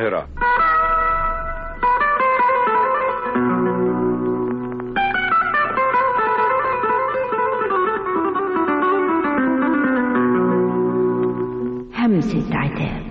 القاهرة همسة عتاب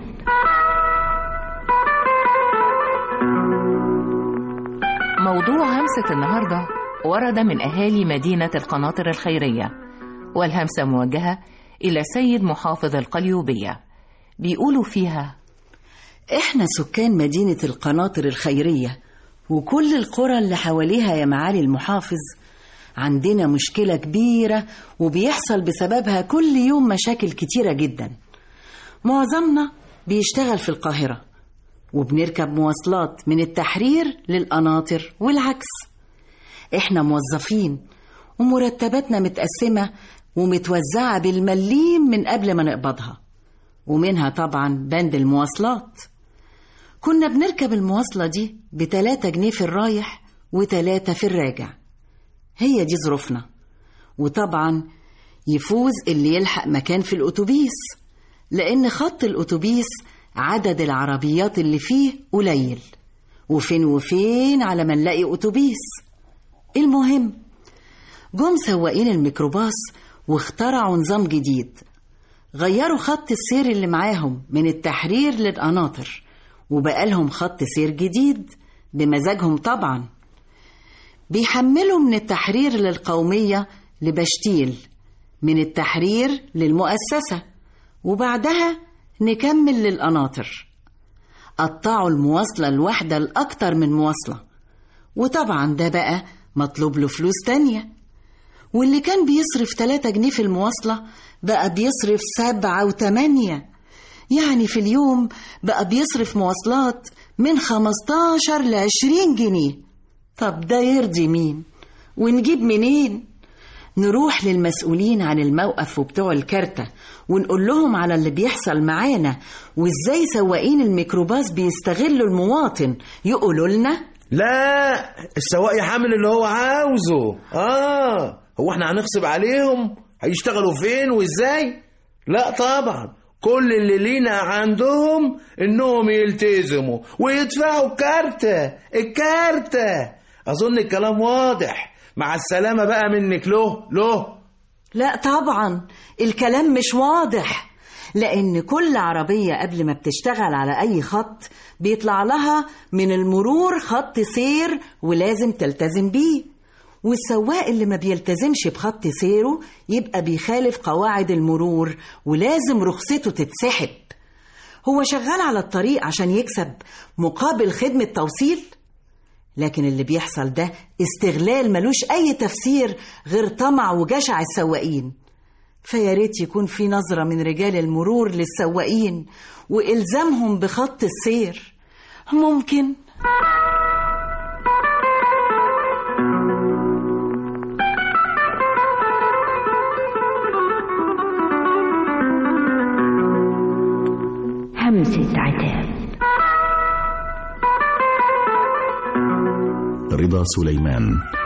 موضوع همسة النهاردة ورد من أهالي مدينة القناطر الخيرية والهمسة موجهة إلى سيد محافظ القليوبية بيقولوا فيها احنا سكان مدينة القناطر الخيرية وكل القرى اللي حواليها يا معالي المحافظ عندنا مشكلة كبيرة وبيحصل بسببها كل يوم مشاكل كتيرة جدا معظمنا بيشتغل في القاهرة وبنركب مواصلات من التحرير للقناطر والعكس احنا موظفين ومرتباتنا متقسمة ومتوزعة بالمليم من قبل ما نقبضها ومنها طبعا بند المواصلات كنا بنركب المواصلة دي بتلاتة جنيه في الرايح وتلاتة في الراجع هي دي ظروفنا وطبعا يفوز اللي يلحق مكان في الأتوبيس لأن خط الأتوبيس عدد العربيات اللي فيه قليل وفين وفين على ما نلاقي أتوبيس المهم جم سواقين الميكروباص واخترعوا نظام جديد غيروا خط السير اللي معاهم من التحرير للقناطر وبقى لهم خط سير جديد بمزاجهم طبعا بيحملوا من التحرير للقومية لبشتيل من التحرير للمؤسسة وبعدها نكمل للقناطر قطعوا المواصلة الواحدة لأكتر من مواصلة وطبعا ده بقى مطلوب له فلوس تانية واللي كان بيصرف 3 جنيه في المواصلة بقى بيصرف سبعة وتمانية يعني في اليوم بقى بيصرف مواصلات من 15 ل 20 جنيه طب ده يرضي مين ونجيب منين نروح للمسؤولين عن الموقف وبتوع الكارتة ونقول لهم على اللي بيحصل معانا وازاي سواقين الميكروباص بيستغلوا المواطن يقولوا لنا لا السواق يحمل اللي هو عاوزه اه هو احنا هنغصب عليهم هيشتغلوا فين وازاي لا طبعا كل اللي لينا عندهم انهم يلتزموا ويدفعوا الكارتة الكارتة اظن الكلام واضح مع السلامة بقى منك له له لا طبعا الكلام مش واضح لأن كل عربية قبل ما بتشتغل على أي خط بيطلع لها من المرور خط سير ولازم تلتزم بيه والسواق اللي ما بيلتزمش بخط سيره يبقى بيخالف قواعد المرور ولازم رخصته تتسحب هو شغال على الطريق عشان يكسب مقابل خدمة توصيل لكن اللي بيحصل ده استغلال ملوش أي تفسير غير طمع وجشع السواقين فيا ريت يكون في نظرة من رجال المرور للسواقين وإلزامهم بخط السير ممكن همسة عتاب رضا سليمان